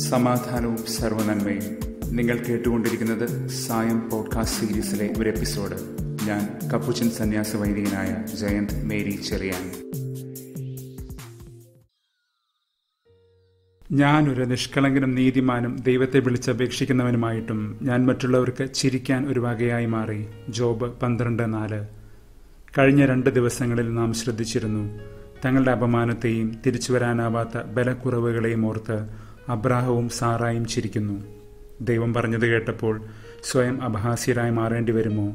സമാധാനവും സർവനന്മയും നിങ്ങൾ കേട്ടുകൊണ്ടിരിക്കുന്നത് സായം പോഡ്കാസ്റ്റ് സീരീസിലെ ഒരു എപ്പിസോഡ് ഞാൻ കപ്പുച്ചൻ സന്യാസ വൈദികനായ ജയന്ത് മേരി ചെറിയാൻ ഞാനൊരു നിഷ്കളങ്കനും നീതിമാനും ദൈവത്തെ വിളിച്ചപേക്ഷിക്കുന്നവനുമായിട്ടും ഞാൻ മറ്റുള്ളവർക്ക് ചിരിക്കാൻ ഒരു വകയായി മാറി ജോബ് പന്ത്രണ്ട് നാല് കഴിഞ്ഞ രണ്ട് ദിവസങ്ങളിൽ നാം ശ്രദ്ധിച്ചിരുന്നു തങ്ങളുടെ അപമാനത്തെയും തിരിച്ചു വരാനാവാത്ത ബലക്കുറവുകളെയും ഓർത്ത് അബ്രാഹവും സാറായും ചിരിക്കുന്നു ദൈവം പറഞ്ഞത് കേട്ടപ്പോൾ സ്വയം അപഹാസ്യരായി മാറേണ്ടി വരുമോ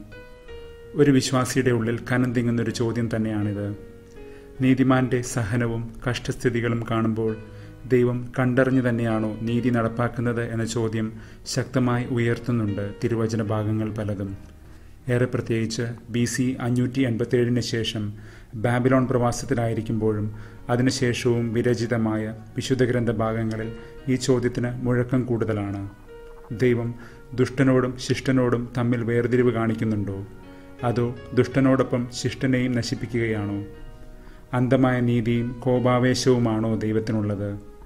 ഒരു വിശ്വാസിയുടെ ഉള്ളിൽ കനം തിങ്ങുന്നൊരു ചോദ്യം തന്നെയാണിത് നീതിമാന്റെ സഹനവും കഷ്ടസ്ഥിതികളും കാണുമ്പോൾ ദൈവം കണ്ടറിഞ്ഞു തന്നെയാണോ നീതി നടപ്പാക്കുന്നത് എന്ന ചോദ്യം ശക്തമായി ഉയർത്തുന്നുണ്ട് തിരുവചന ഭാഗങ്ങൾ പലതും ഏറെ പ്രത്യേകിച്ച് ബി സി അഞ്ഞൂറ്റി എൺപത്തിയേഴിന് ശേഷം ബാബിലോൺ പ്രവാസത്തിലായിരിക്കുമ്പോഴും അതിനുശേഷവും വിരചിതമായ വിശുദ്ധ ഗ്രന്ഥ ഭാഗങ്ങളിൽ ഈ ചോദ്യത്തിന് മുഴക്കം കൂടുതലാണ് ദൈവം ദുഷ്ടനോടും ശിഷ്ടനോടും തമ്മിൽ വേർതിരിവ് കാണിക്കുന്നുണ്ടോ അതോ ദുഷ്ടനോടൊപ്പം ശിഷ്ടനെയും നശിപ്പിക്കുകയാണോ അന്ധമായ നീതിയും കോപാവേശവുമാണോ ദൈവത്തിനുള്ളത്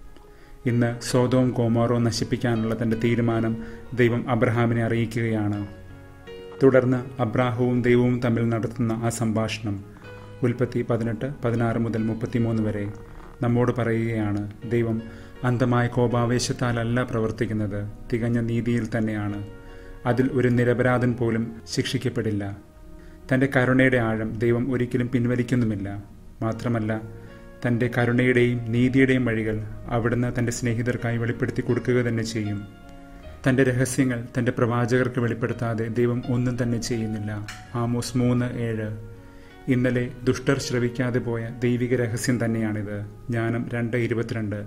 ഇന്ന് സോതവും കോമാറോ നശിപ്പിക്കാനുള്ള തന്റെ തീരുമാനം ദൈവം അബ്രഹാമിനെ അറിയിക്കുകയാണ് തുടർന്ന് അബ്രാഹവും ദൈവവും തമ്മിൽ നടത്തുന്ന ആ സംഭാഷണം ഉൽപ്പത്തി പതിനെട്ട് പതിനാറ് മുതൽ മുപ്പത്തിമൂന്ന് വരെ നമ്മോട് പറയുകയാണ് ദൈവം അന്ധമായ കോപാവേശത്താലല്ല പ്രവർത്തിക്കുന്നത് തികഞ്ഞ നീതിയിൽ തന്നെയാണ് അതിൽ ഒരു നിരപരാധൻ പോലും ശിക്ഷിക്കപ്പെടില്ല തൻ്റെ കരുണയുടെ ആഴം ദൈവം ഒരിക്കലും പിൻവലിക്കുന്നുമില്ല മാത്രമല്ല തൻ്റെ കരുണയുടെയും നീതിയുടെയും വഴികൾ അവിടുന്ന് തൻ്റെ സ്നേഹിതർക്കായി വെളിപ്പെടുത്തി കൊടുക്കുക തന്നെ ചെയ്യും തൻ്റെ രഹസ്യങ്ങൾ തൻ്റെ പ്രവാചകർക്ക് വെളിപ്പെടുത്താതെ ദൈവം ഒന്നും തന്നെ ചെയ്യുന്നില്ല ആമോസ് മൂന്ന് ഏഴ് ഇന്നലെ ദുഷ്ടർ ശ്രവിക്കാതെ പോയ ദൈവിക രഹസ്യം തന്നെയാണിത് ജ്ഞാനം രണ്ട് ഇരുപത്തിരണ്ട്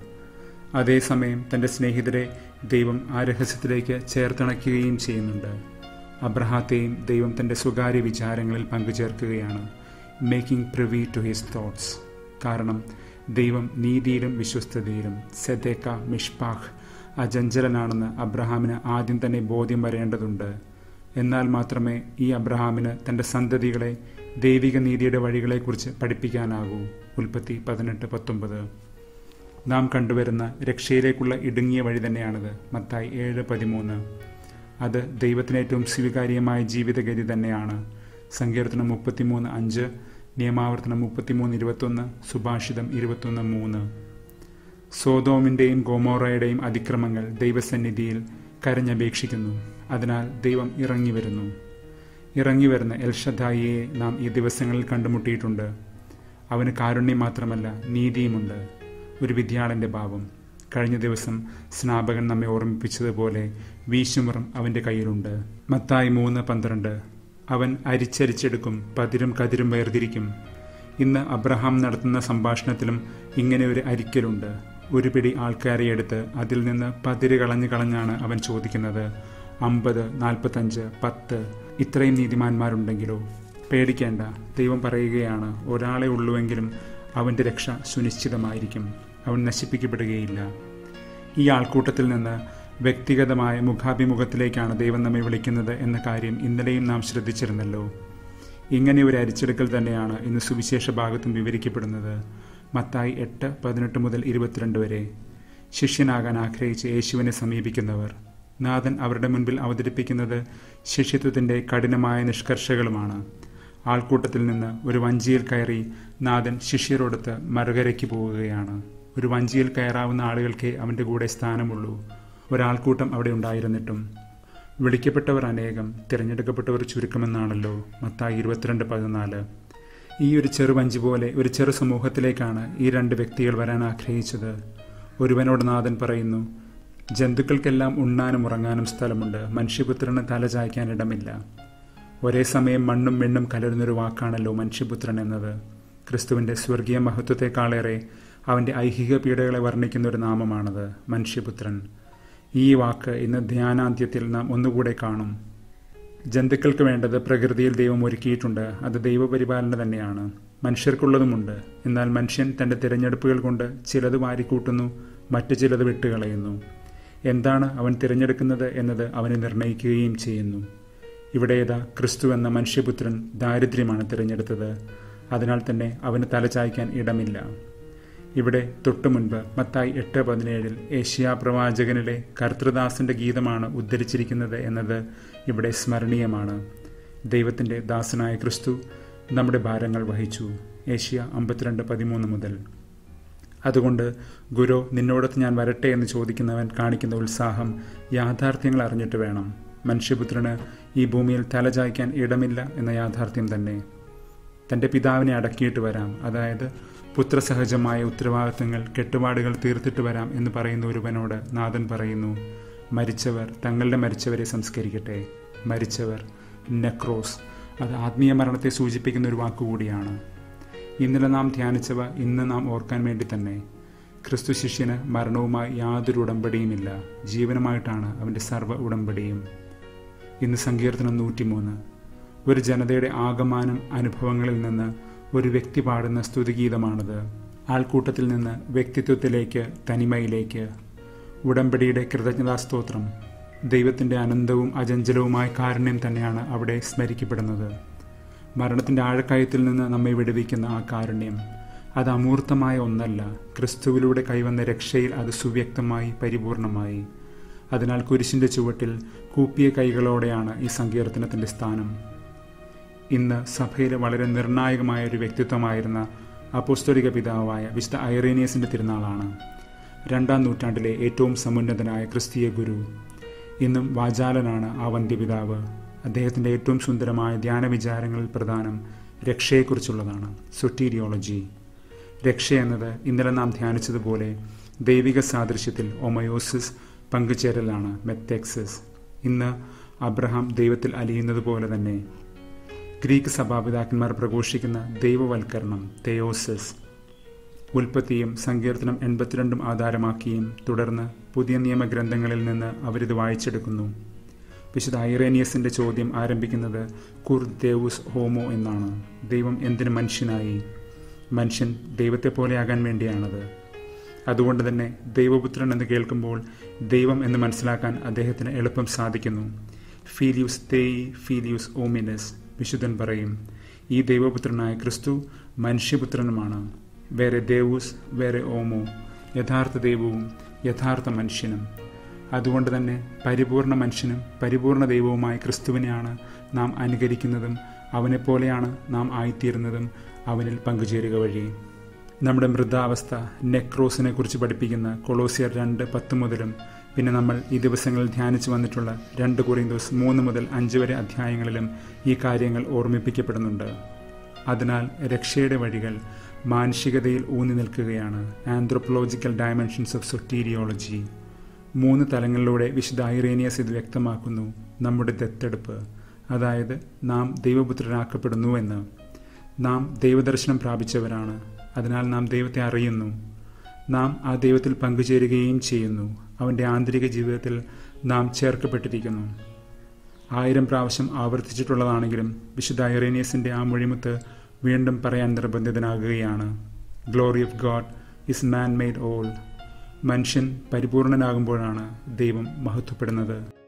അതേസമയം തൻ്റെ സ്നേഹിതരെ ദൈവം ആ രഹസ്യത്തിലേക്ക് ചേർത്തണയ്ക്കുകയും ചെയ്യുന്നുണ്ട് അബ്രഹാത്തെയും ദൈവം തൻ്റെ സ്വകാര്യ വിചാരങ്ങളിൽ പങ്കുചേർക്കുകയാണ് making privy to his thoughts കാരണം ദൈവം നീതിയിലും വിശ്വസ്തതയിലും സെദേക്ക മിഷ്പാഖ് അജഞ്ചലനാണെന്ന് അബ്രഹാമിന് ആദ്യം തന്നെ ബോധ്യം വരേണ്ടതുണ്ട് എന്നാൽ മാത്രമേ ഈ അബ്രഹാമിന് തൻ്റെ സന്തതികളെ ദൈവിക നീതിയുടെ വഴികളെക്കുറിച്ച് പഠിപ്പിക്കാനാകൂ ഉൽപ്പത്തി പതിനെട്ട് പത്തൊമ്പത് നാം കണ്ടുവരുന്ന രക്ഷയിലേക്കുള്ള ഇടുങ്ങിയ വഴി തന്നെയാണിത് മത്തായി ഏഴ് പതിമൂന്ന് അത് ദൈവത്തിന് ഏറ്റവും സ്വീകാര്യമായ ജീവിതഗതി തന്നെയാണ് സങ്കീർത്തനം മുപ്പത്തിമൂന്ന് അഞ്ച് നിയമാവർത്തനം മുപ്പത്തിമൂന്ന് ഇരുപത്തൊന്ന് സുഭാഷിതം ഇരുപത്തൊന്ന് മൂന്ന് സോതോമിൻ്റെയും ഗോമോറയുടെയും അതിക്രമങ്ങൾ ദൈവസന്നിധിയിൽ കരഞ്ഞപേക്ഷിക്കുന്നു അതിനാൽ ദൈവം ഇറങ്ങി വരുന്നു ഇറങ്ങി വരുന്ന എൽഷദായിയെ നാം ഈ ദിവസങ്ങളിൽ കണ്ടുമുട്ടിയിട്ടുണ്ട് അവന് കാരുണ്യം മാത്രമല്ല നീതിയുമുണ്ട് ഒരു വിദ്യാളന്റെ ഭാവം കഴിഞ്ഞ ദിവസം സ്നാപകൻ നമ്മെ ഓർമ്മിപ്പിച്ചതുപോലെ വീശുമുറം അവന്റെ കയ്യിലുണ്ട് മത്തായി മൂന്ന് പന്ത്രണ്ട് അവൻ അരിച്ചരിച്ചെടുക്കും പതിരും കതിരും വേർതിരിക്കും ഇന്ന് അബ്രഹാം നടത്തുന്ന സംഭാഷണത്തിലും ഇങ്ങനെ ഒരു അരിക്കലുണ്ട് ഒരു പിടി ആൾക്കാരെ എടുത്ത് അതിൽ നിന്ന് പതിര് കളഞ്ഞു കളഞ്ഞാണ് അവൻ ചോദിക്കുന്നത് അമ്പത് നാൽപ്പത്തഞ്ച് പത്ത് ഇത്രയും നീതിമാന്മാരുണ്ടെങ്കിലോ പേടിക്കേണ്ട ദൈവം പറയുകയാണ് ഒരാളെ ഉള്ളുവെങ്കിലും അവന്റെ രക്ഷ സുനിശ്ചിതമായിരിക്കും അവൻ നശിപ്പിക്കപ്പെടുകയില്ല ഈ ആൾക്കൂട്ടത്തിൽ നിന്ന് വ്യക്തിഗതമായ മുഖാഭിമുഖത്തിലേക്കാണ് ദൈവം നമ്മെ വിളിക്കുന്നത് എന്ന കാര്യം ഇന്നലെയും നാം ശ്രദ്ധിച്ചിരുന്നല്ലോ ഇങ്ങനെ ഒരു അരിച്ചെടുക്കൽ തന്നെയാണ് ഇന്ന് സുവിശേഷ ഭാഗത്തും വിവരിക്കപ്പെടുന്നത് മത്തായി എട്ട് പതിനെട്ട് മുതൽ ഇരുപത്തിരണ്ട് വരെ ശിഷ്യനാകാൻ ആഗ്രഹിച്ച് യേശുവിനെ സമീപിക്കുന്നവർ നാഥൻ അവരുടെ മുൻപിൽ അവതരിപ്പിക്കുന്നത് ശിഷ്യത്വത്തിന്റെ കഠിനമായ നിഷ്കർഷകളുമാണ് ആൾക്കൂട്ടത്തിൽ നിന്ന് ഒരു വഞ്ചിയിൽ കയറി നാഥൻ ശിഷ്യരോടൊത്ത് മറുകരയ്ക്ക് പോവുകയാണ് ഒരു വഞ്ചിയിൽ കയറാവുന്ന ആളുകൾക്ക് അവന്റെ കൂടെ സ്ഥാനമുള്ളൂ ഒരാൾക്കൂട്ടം അവിടെ ഉണ്ടായിരുന്നിട്ടും വിളിക്കപ്പെട്ടവർ അനേകം തിരഞ്ഞെടുക്കപ്പെട്ടവർ ചുരുക്കമെന്നാണല്ലോ മത്തായി ഇരുപത്തിരണ്ട് പതിനാല് ഈ ഒരു ചെറുവഞ്ചി പോലെ ഒരു ചെറു സമൂഹത്തിലേക്കാണ് ഈ രണ്ട് വ്യക്തികൾ വരാൻ ആഗ്രഹിച്ചത് ഒരുവനോട് നാഥൻ പറയുന്നു ജന്തുക്കൾക്കെല്ലാം ഉണ്ണാനും ഉറങ്ങാനും സ്ഥലമുണ്ട് മനുഷ്യപുത്രന് തല ചായ്ക്കാൻ ഇടമില്ല ഒരേ സമയം മണ്ണും വെണ്ണും കലരുന്നൊരു വാക്കാണല്ലോ മനുഷ്യപുത്രൻ എന്നത് ക്രിസ്തുവിന്റെ സ്വർഗീയ മഹത്വത്തെക്കാളേറെ അവന്റെ ഐഹിക പീഡകളെ വർണ്ണിക്കുന്ന ഒരു നാമമാണത് മനുഷ്യപുത്രൻ ഈ വാക്ക് ഇന്ന് ധ്യാനാന്ത്യത്തിൽ നാം ഒന്നുകൂടെ കാണും ജന്തുക്കൾക്ക് വേണ്ടത് പ്രകൃതിയിൽ ദൈവം ഒരുക്കിയിട്ടുണ്ട് അത് ദൈവപരിപാലന തന്നെയാണ് മനുഷ്യർക്കുള്ളതുമുണ്ട് എന്നാൽ മനുഷ്യൻ തന്റെ തിരഞ്ഞെടുപ്പുകൾ കൊണ്ട് ചിലത് വാരിക്കൂട്ടുന്നു മറ്റു ചിലത് വിട്ടുകളയുന്നു എന്താണ് അവൻ തിരഞ്ഞെടുക്കുന്നത് എന്നത് അവനെ നിർണയിക്കുകയും ചെയ്യുന്നു ഇവിടെ ഏതാ ക്രിസ്തു എന്ന മനുഷ്യപുത്രൻ ദാരിദ്ര്യമാണ് തിരഞ്ഞെടുത്തത് അതിനാൽ തന്നെ അവന് തലചായ്ക്കാൻ ഇടമില്ല ഇവിടെ തൊട്ടുമുൻപ് മത്തായി എട്ട് പതിനേഴിൽ ഏഷ്യാ പ്രവാചകനിലെ കർത്തൃദാസന്റെ ഗീതമാണ് ഉദ്ധരിച്ചിരിക്കുന്നത് എന്നത് ഇവിടെ സ്മരണീയമാണ് ദൈവത്തിന്റെ ദാസനായ ക്രിസ്തു നമ്മുടെ ഭാരങ്ങൾ വഹിച്ചു ഏഷ്യ അമ്പത്തിരണ്ട് പതിമൂന്ന് മുതൽ അതുകൊണ്ട് ഗുരു നിന്നോടത്ത് ഞാൻ വരട്ടെ എന്ന് ചോദിക്കുന്നവൻ കാണിക്കുന്ന ഉത്സാഹം യാഥാർത്ഥ്യങ്ങൾ അറിഞ്ഞിട്ട് വേണം മനുഷ്യപുത്രന് ഈ ഭൂമിയിൽ തലചായ്ക്കാൻ ഇടമില്ല എന്ന യാഥാർത്ഥ്യം തന്നെ തൻ്റെ പിതാവിനെ അടക്കിയിട്ട് വരാം അതായത് പുത്രസഹജമായ ഉത്തരവാദിത്തങ്ങൾ കെട്ടുപാടുകൾ തീർത്തിട്ട് വരാം എന്ന് പറയുന്ന ഒരുവനോട് നാഥൻ പറയുന്നു മരിച്ചവർ തങ്ങളുടെ മരിച്ചവരെ സംസ്കരിക്കട്ടെ മരിച്ചവർ നെക്രോസ് അത് ആത്മീയ മരണത്തെ സൂചിപ്പിക്കുന്ന ഒരു വാക്കുകൂടിയാണ് ഇന്നലെ നാം ധ്യാനിച്ചവ ഇന്ന് നാം ഓർക്കാൻ വേണ്ടി തന്നെ ക്രിസ്തു ശിഷ്യന് മരണവുമായി യാതൊരു ഉടമ്പടിയുമില്ല ജീവനുമായിട്ടാണ് അവൻ്റെ സർവ്വ ഉടമ്പടിയും ഇന്ന് സങ്കീർത്തനം നൂറ്റിമൂന്ന് ഒരു ജനതയുടെ ആകമാനം അനുഭവങ്ങളിൽ നിന്ന് ഒരു വ്യക്തി പാടുന്ന സ്തുതിഗീതമാണത് ആൾക്കൂട്ടത്തിൽ നിന്ന് വ്യക്തിത്വത്തിലേക്ക് തനിമയിലേക്ക് ഉടമ്പടിയുടെ കൃതജ്ഞതാസ്തോത്രം ദൈവത്തിൻ്റെ അനന്തവും അചഞ്ചലവുമായ കാരുണ്യം തന്നെയാണ് അവിടെ സ്മരിക്കപ്പെടുന്നത് മരണത്തിൻ്റെ ആഴക്കയത്തിൽ നിന്ന് നമ്മെ വിടുവിക്കുന്ന ആ കാരുണ്യം അത് അമൂർത്തമായ ഒന്നല്ല ക്രിസ്തുവിലൂടെ കൈവന്ന രക്ഷയിൽ അത് സുവ്യക്തമായി പരിപൂർണമായി അതിനാൽ കുരിശിൻ്റെ ചുവട്ടിൽ കൂപ്പിയ കൈകളോടെയാണ് ഈ സങ്കീർത്തനത്തിൻ്റെ സ്ഥാനം ഇന്ന് സഭയിലെ വളരെ നിർണായകമായ ഒരു വ്യക്തിത്വമായിരുന്ന അപ്പോസ്തോലിക പിതാവായ വിശുദ്ധ ഐറേനിയസിന്റെ തിരുനാളാണ് രണ്ടാം നൂറ്റാണ്ടിലെ ഏറ്റവും സമുന്നതനായ ക്രിസ്തീയ ഗുരു ഇന്നും വാചാലനാണ് ആ വന്ധ്യപിതാവ് അദ്ദേഹത്തിൻ്റെ ഏറ്റവും സുന്ദരമായ ധ്യാന വിചാരങ്ങളിൽ പ്രധാനം രക്ഷയെക്കുറിച്ചുള്ളതാണ് സൊട്ടീരിയോളജി രക്ഷ എന്നത് ഇന്നലെ നാം ധ്യാനിച്ചതുപോലെ ദൈവിക സാദൃശ്യത്തിൽ ഒമയോസിസ് പങ്കുചേരലാണ് മെത്തേക്സിസ് ഇന്ന് അബ്രഹാം ദൈവത്തിൽ അലിയുന്നത് പോലെ തന്നെ ഗ്രീക്ക് സഭാപിതാക്കന്മാർ പ്രഘോഷിക്കുന്ന ദൈവവൽക്കരണം തെയോസിസ് ഉൽപ്പത്തിയും സങ്കീർത്തനം എൺപത്തിരണ്ടും ആധാരമാക്കിയും തുടർന്ന് പുതിയ നിയമഗ്രന്ഥങ്ങളിൽ നിന്ന് അവരിത് വായിച്ചെടുക്കുന്നു വിശുദ്ധ ഐറേനിയസിന്റെ ചോദ്യം ആരംഭിക്കുന്നത് കുർ ദേവുസ് ഹോമോ എന്നാണ് ദൈവം എന്തിന് മനുഷ്യനായി മനുഷ്യൻ ദൈവത്തെ പോലെയാകാൻ വേണ്ടിയാണത് അതുകൊണ്ട് തന്നെ ദൈവപുത്രൻ എന്ന് കേൾക്കുമ്പോൾ ദൈവം എന്ന് മനസ്സിലാക്കാൻ അദ്ദേഹത്തിന് എളുപ്പം സാധിക്കുന്നു ഫീലിയൂസ് തേയി ഫീലിയൂസ് ഓമിനസ് വിശുദ്ധൻ പറയും ഈ ദൈവപുത്രനായ ക്രിസ്തു മനുഷ്യപുത്രനുമാണ് വേറെ ദേവൂസ് വേറെ ഓമോ യഥാർത്ഥ ദൈവവും യഥാർത്ഥ മനുഷ്യനും അതുകൊണ്ട് തന്നെ പരിപൂർണ മനുഷ്യനും പരിപൂർണ ദൈവവുമായ ക്രിസ്തുവിനെയാണ് നാം അനുകരിക്കുന്നതും അവനെപ്പോലെയാണ് നാം ആയിത്തീരുന്നതും അവനിൽ പങ്കുചേരുക വഴി നമ്മുടെ മൃതാവസ്ഥ നെക്രോസിനെ കുറിച്ച് പഠിപ്പിക്കുന്ന കൊളോസിയർ രണ്ട് പത്ത് മുതലും പിന്നെ നമ്മൾ ഈ ദിവസങ്ങളിൽ ധ്യാനിച്ചു വന്നിട്ടുള്ള രണ്ട് കുറിന്തോസ് മൂന്ന് മുതൽ അഞ്ച് വരെ അധ്യായങ്ങളിലും ഈ കാര്യങ്ങൾ ഓർമ്മിപ്പിക്കപ്പെടുന്നുണ്ട് അതിനാൽ രക്ഷയുടെ വഴികൾ മാനുഷികതയിൽ ഊന്നി നിൽക്കുകയാണ് ആന്ത്രോപൊളോജിക്കൽ ഡയമെൻഷൻസ് ഓഫ് സൊട്ടീരിയോളജി മൂന്ന് തലങ്ങളിലൂടെ വിശുദ്ധ ഐറേനിയസ് ഇത് വ്യക്തമാക്കുന്നു നമ്മുടെ ദത്തെടുപ്പ് അതായത് നാം ദൈവപുത്രരാക്കപ്പെടുന്നു എന്ന് നാം ദൈവദർശനം പ്രാപിച്ചവരാണ് അതിനാൽ നാം ദൈവത്തെ അറിയുന്നു നാം ആ ദൈവത്തിൽ പങ്കുചേരുകയും ചെയ്യുന്നു അവൻ്റെ ആന്തരിക ജീവിതത്തിൽ നാം ചേർക്കപ്പെട്ടിരിക്കുന്നു ആയിരം പ്രാവശ്യം ആവർത്തിച്ചിട്ടുള്ളതാണെങ്കിലും വിശുദ്ധ ഐറേനിയസിൻ്റെ ആ മൊഴിമുത്ത് വീണ്ടും പറയാൻ നിർബന്ധിതനാകുകയാണ് glory of God is man made whole മനുഷ്യൻ പരിപൂർണനാകുമ്പോഴാണ് ദൈവം മഹത്വപ്പെടുന്നത്